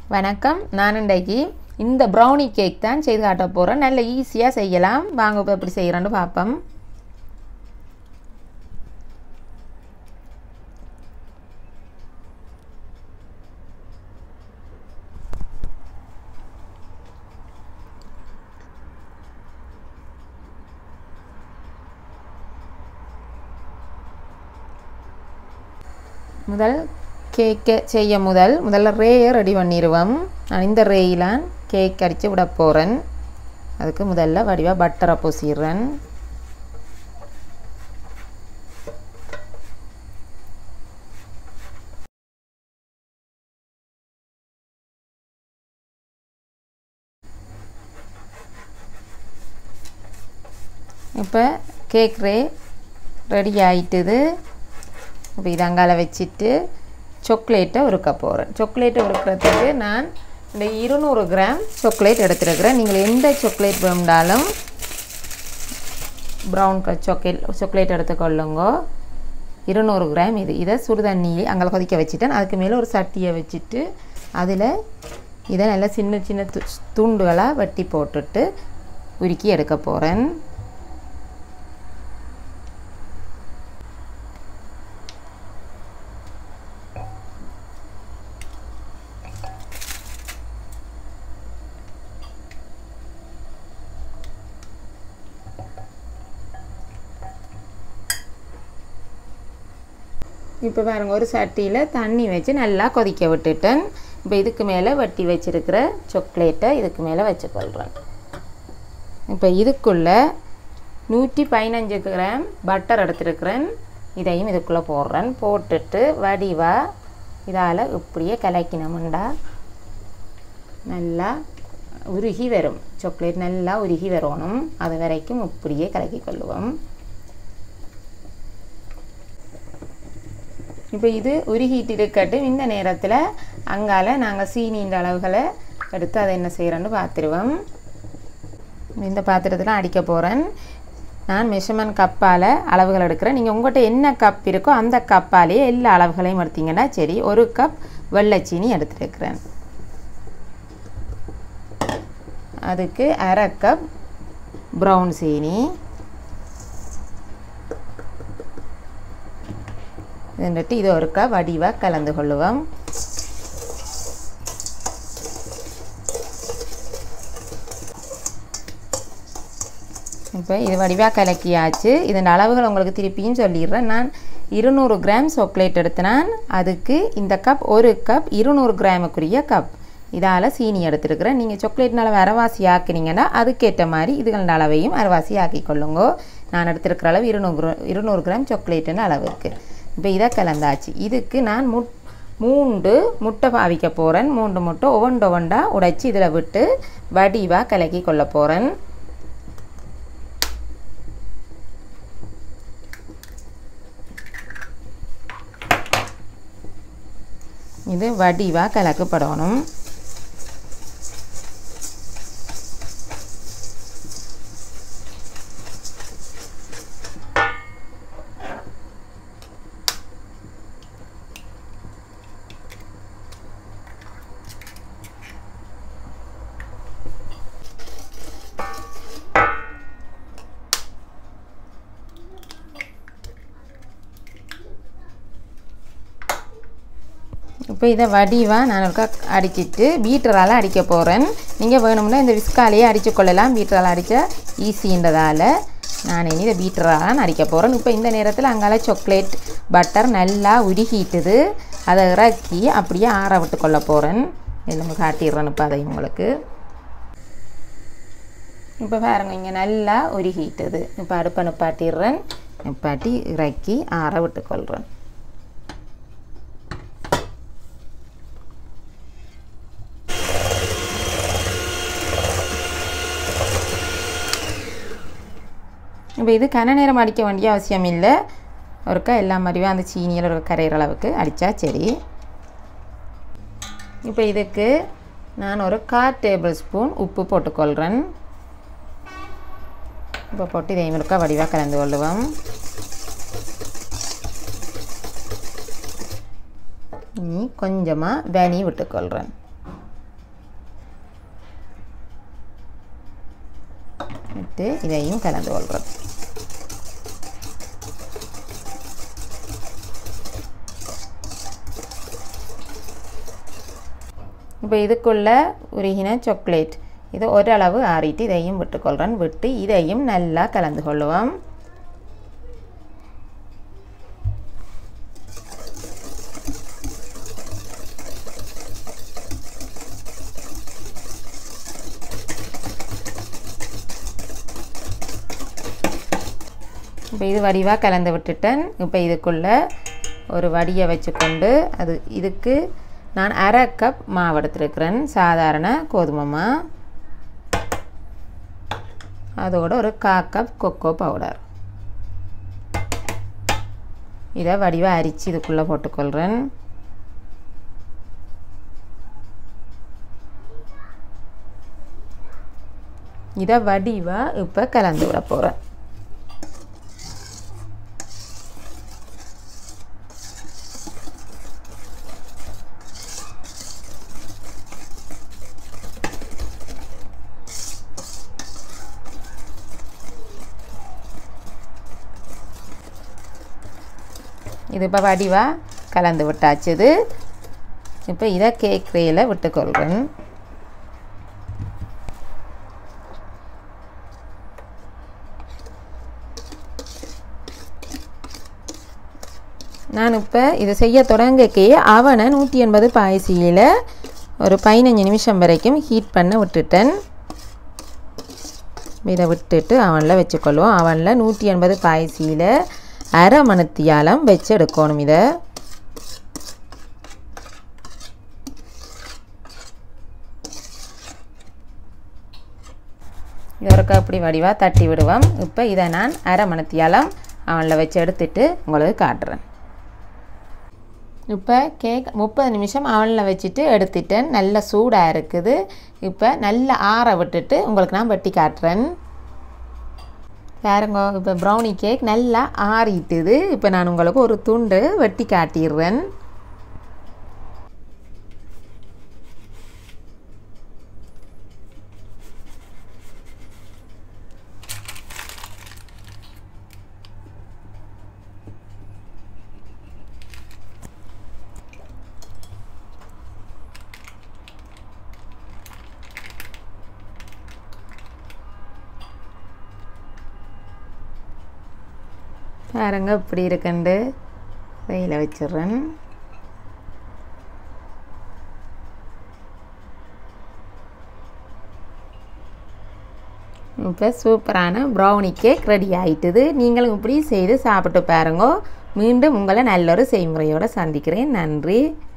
வணக்கம் நான் இன்றைக்கு இந்த ப்ரௌனி கேக் தான் செய்து காட்ட போகிறேன் நல்ல ஈஸியாக செய்யலாம் வாங்க இப்போ எப்படி செய்கிறேன்னு பார்ப்போம் முதல் கேக்கை செய்ய முதல் முதல்ல ரேயை ரெடி பண்ணிடுவோம் நான் இந்த ரேயிலான் கேக் அடித்து விட போகிறேன் அதுக்கு முதல்ல வடிவாக பட்டரை பூசிடுறேன் இப்போ கேக் ரே ரெடி ஆயிட்டுது இப்போ இது அங்கால வச்சுட்டு சாக்லேட்டை உருக்க போகிறேன் சாக்லேட்டை உருக்கிறதுக்கு நான் இந்த இருநூறு கிராம் சாக்லேட் எடுத்துருக்கிறேன் நீங்கள் எந்த சாக்லேட் வேண்டாலும் ப்ரௌன் சாக்லேட் சாக்லேட் எடுத்துக்கொள்ளுங்க இருநூறு கிராம் இது இதை சுடு தண்ணி அங்கே கொதிக்க வச்சுட்டேன் அதுக்கு மேலே ஒரு சட்டியை வச்சுட்டு அதில் இதை நல்லா சின்ன சின்ன து துண்டுகளாக வெட்டி போட்டுட்டு உருக்கி எடுக்க போகிறேன் இப்போ பாருங்கள் ஒரு சட்டியில் தண்ணி வச்சு நல்லா கொதிக்க விட்டுட்டேன் இப்போ இதுக்கு மேலே வட்டி வச்சுருக்கிற சாக்லேட்டை இதுக்கு மேலே வச்சுக்கொள்கிறேன் இப்போ இதுக்குள்ளே நூற்றி பதினஞ்சு கிராம் பட்டர் எடுத்துருக்கிறேன் இதையும் இதுக்குள்ளே போடுறேன் போட்டுட்டு வடிவாக இதால் இப்படியே கலக்கினோம்டா நல்லா உருகி வரும் சாக்லேட் நல்லா உருகி வரணும் அது வரைக்கும் இப்படியே கலக்கி கொள்ளுவோம் இப்போ இது உருகிட்டு இருக்கட்டும் இந்த நேரத்தில் அங்கால நாங்கள் சீனின்ற அளவுகளை எடுத்து அதை என்ன செய்கிறோன்னு பார்த்துருவோம் இந்த பாத்திரத்தில் அடிக்க போகிறேன் நான் மெஷர்மெண்ட் கப்பால் அளவுகள் எடுக்கிறேன் நீங்கள் உங்கள்கிட்ட என்ன கப் இருக்கோ அந்த கப்பாலேயே எல்லா அளவுகளையும் எடுத்தீங்கன்னா சரி ஒரு கப் வெள்ளை சீனி எடுத்துருக்கிறேன் அதுக்கு அரை கப் ப்ரௌன் சீனி എന്നിട്ട് ഇത് ഒരുക്ക വടിവ കലந்து കൊള്ളുவோம் இப்போ இது வடிவாக கலக்கியாச்சு இதன் அளவுகள் உங்களுக்கு திருப்பியும் சொல்லிடுறேன் நான் இருநூறு கிராம் சாக்லேட் எடுத்தினான் அதுக்கு இந்த கப் ஒரு கப் இருநூறு கிராமுக்குரிய கப் இதால் சீனி எடுத்துருக்குறேன் நீங்கள் சாக்லேட்னால அரைவாசி ஆக்குனீங்கன்னா அதுக்கேற்ற மாதிரி இதுகளோட அளவையும் அரைவாசி ஆக்கி கொள்ளுங்க நான் எடுத்துருக்கிற அளவு இருநூறு இருநூறு கிராம் சாக்லேட்டுன்னு அளவுக்கு இப்போ இதை கலந்தாச்சு இதுக்கு நான் முட் மூண்டு முட்டை பாவிக்க போகிறேன் மூண்டு முட்டை ஒவ்வொண்டு ஒவ்வொண்டா உடைச்சி இதில் விட்டு வடிவாக கலக்கி கொள்ள போகிறேன் இது வடிவாக கலக்கப்படணும் இப்போ இதை வடிவாக நான் ஒருக்கா அடிச்சிட்டு பீட்டரால் அடிக்க போகிறேன் நீங்கள் வேணும்னா இந்த விஸ்காலேயே அடித்து கொள்ளலாம் பீட்டரால் அடித்தா ஈஸின்றதால் நான் இனி இதை பீட்டரால் அடிக்க போகிறேன் இப்போ இந்த நேரத்தில் அங்கால சாக்லேட் பட்டர் நல்லா உருகிட்டுது அதை இறக்கி அப்படியே ஆற விட்டு கொள்ள போகிறேன் இதில் உங்களுக்கு காட்டிடுறேன் இப்போ அதை உங்களுக்கு இப்போ பாருங்க இங்கே நல்லா உருகிட்டுது இப்போ அடுப்பை நிப்பாட்டிடுறேன் நிப்பாட்டி இறக்கி ஆற விட்டு கொள்கிறேன் இப்போ இது கன நேரம் அடிக்க வேண்டிய அவசியம் இல்லை ஒருக்கா எல்லா மாதிரியும் அந்த சீனியில் ஒரு கரையிற அளவுக்கு அடித்தா சரி இப்போ இதுக்கு நான் ஒரு கால் டேபிள் ஸ்பூன் உப்பு போட்டுக்கொள்கிறேன் இப்போ போட்டு இதே முறுக்கா வடிவாக கலந்து கொள்ளுவோம் இனி கொஞ்சமாக வெனி விட்டுக்கொள்கிறேன் விட்டு இதையும் கலந்து கொள்கிறோம் இப்போ இதுக்குள்ள உருகின சாக்லேட் இது ஓரளவு ஆறிட்டு இதையும் விட்டுக்கொள்கிறேன் விட்டு இதையும் நல்லா கலந்து கொள்ளுவோம் இப்போ இது வடிவாக கலந்து விட்டுட்டேன் இப்போ இதுக்குள்ளே ஒரு வடியை வச்சுக்கொண்டு அது இதுக்கு நான் அரை கப் மாவு எடுத்துருக்கிறேன் சாதாரண கோதுமை மா அதோட ஒரு கா கப் கொக்கோ பவுடர் இதை வடிவாக அரித்து இதுக்குள்ளே போட்டுக்கொள்கிறேன் இதை வடிவாக இப்போ கலந்து விட போகிறேன் இது இப்போ வடிவாக கலந்து விட்டாச்சு இது இப்போ இதை கேக் ட்ரேயில் விட்டுக்கொள்கிறேன் நான் இப்போ இதை செய்ய தொடங்கக்கே அவனை நூற்றி எண்பது பாயசியில் ஒரு பதினஞ்சு நிமிஷம் வரைக்கும் ஹீட் பண்ண விட்டுட்டேன் இதை விட்டுட்டு அவனில் வச்சுக்கொள்வோம் அவனில் நூற்றி எண்பது பாயசியில் அரை மணத்தியாலம் வச்சு எடுக்கணும் இதை இதற்கு அப்படி வடிவாக தட்டி விடுவோம் இப்போ இதை நான் அரை மணத்தியாலம் அவனில் வச்சு எடுத்துட்டு உங்களுக்கு காட்டுறேன் இப்போ கேக் முப்பது நிமிஷம் அவனில் வச்சுட்டு எடுத்துட்டேன் நல்ல சூடாக இருக்குது இப்போ நல்லா ஆற விட்டுட்டு உங்களுக்கு நான் வெட்டி காட்டுறேன் பாருங்க இப்போ ப்ரௌனி கேக் நல்லா ஆறிட்டுது இப்போ நான் உங்களுக்கு ஒரு துண்டு வெட்டி காட்டிடுறேன் பாருங்க இப்படி இருக்குண்டு வெயில வச்சிடுறேன் இப்போ சூப்பரான ப்ரௌனி கேக் ரெடி ஆயிட்டுது நீங்களும் இப்படி செய்து சாப்பிட்டு பாருங்க மீண்டும் உங்களை நல்ல ஒரு செய்முறையோடு சந்திக்கிறேன் நன்றி